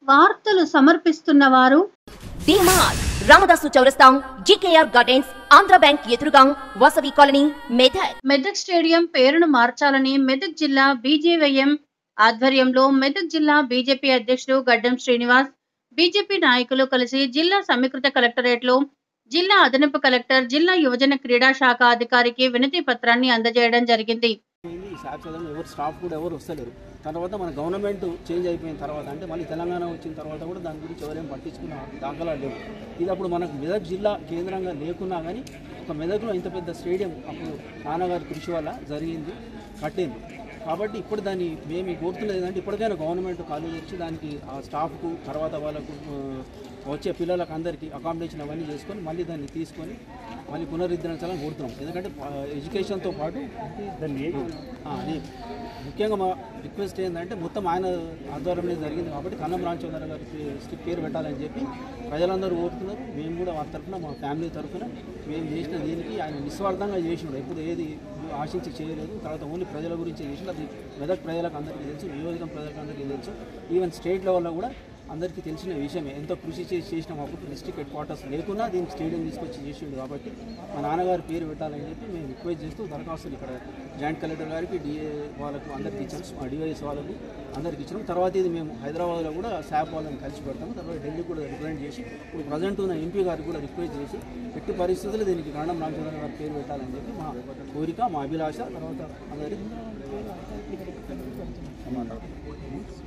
వార్తలు సమర్పిస్తున్న వారు డిమార్ట్ రామదాసు చౌరస్తా జీకేఆర్ గార్డెన్స్ ఆంధ్ర బ్యాంక్ ఎదురుగా వాసవి కాలనీ మెదక్ మెదక్ స్టేడియం పేరును మార్చాలని మెదక్ జిల్లా బీజేవైఎం ఆధ్వర్యంలో మెదక్ జిల్లా బీజేపీ అధ్యక్షుడు గడ్డం శ్రీనివాస్ బీజేపీ నాయకులు కలిసి జిల్లా సమీకృత కలెక్టరేట్లో జిల్లా అదనపు కలెక్టర్ జిల్లా యువజన క్రీడా శాఖ అధికారికి వినతి పత్రాన్ని అందజేయడం జరిగింది అయింది ఈ శాఖ చదవడం ఎవరు స్టాఫ్ కూడా ఎవరు వస్తలేరు తర్వాత మన గవర్నమెంట్ చేంజ్ అయిపోయిన తర్వాత అంటే మళ్ళీ తెలంగాణ వచ్చిన తర్వాత కూడా దాని గురించి ఎవరేం పట్టించుకున్న దాఖలాలు లేవు ఇది అప్పుడు మనకు మెదక్ జిల్లా కేంద్రంగా లేకున్నా కానీ ఒక మెదక్లో ఇంత పెద్ద స్టేడియం అప్పుడు నాన్నగారి కృషి వల్ల జరిగింది కట్టింది కాబట్టి ఇప్పుడు దాన్ని మేము కోరుతున్నది ఏంటంటే ఇప్పటికైనా గవర్నమెంట్ కాలేజ్ వచ్చి దానికి ఆ స్టాఫ్కు తర్వాత వాళ్ళకు ఆ, వచ్చే పిల్లలకు అందరికీ అకామిడేషన్ అవన్నీ చేసుకొని మళ్ళీ దాన్ని తీసుకొని మళ్ళీ పునరుద్ధరించాలని కోరుతున్నాం ఎందుకంటే ఆ, ఎడ్యుకేషన్తో పాటు ఆ, అది ముఖ్యంగా మా రిక్వెస్ట్ ఏంటంటే మొత్తం ఆయన ఆధ్వర్యంలో జరిగింది కాబట్టి కన్నం రామచంద్ర గారి పే- పేరు పెట్టాలని చెప్పి ప్రజలందరూ కోరుతున్నారు మేము కూడా వారి తరఫున మా ఫ్యామిలీ తరఫున మేము చేసిన దీనికి ఆయన నిస్వార్థంగా చేసినాడు ఎప్పుడు ఏది ఆశించి చేయలేదు తర్వాత ఓన్లీ ప్రజల గురించి చేసిండు అది మెదక్ ప్రజలకు అందరికీ తెలుసు నియోజకం ప్రజలకు అందరికీ తెలుసు ఈవెన్ స్టేట్ లెవెల్లో కూడా అందరికీ తెలిసిన విషయమే ఎంతో కృషి చేసి చేసినాం అప్పుడు డిస్ట్రిక్ట్ హెడ్ క్వార్టర్స్ లేకున్నా దీనికి స్టేడియం తీసుకొచ్చి చేసిండు కాబట్టి మా నాన్నగారి పేరు పెట్టాలని చెప్పి మేము రిక్వెస్ట్ చేస్తూ దరఖాస్తులు ఇక్కడ జాయింట్ కలెక్టర్ గారికి డిఏ వాళ్ళకు అందరికి ఇచ్చాం డివైఎస్ వాళ్ళకు అందరికి ఇచ్చినాం తర్వాత ఇది మేము హైదరాబాద్లో కూడా శాప్ వాళ్ళని కలిసి పెడతాము తర్వాత ఢిల్లీ కూడా రిప్రజెంట్ చేసి ఇప్పుడు ప్రజెంట్ ఉన్న ఎంపీ గారికి కూడా రిక్వెస్ట్ చేసి ఎట్టి పరిస్థితుల్లో దీనికి కారణం రామచంద్ర గారి పేరు పెట్టాలని చెప్పి మా కోరిక మా అభిలాష తర్వాత అందరికి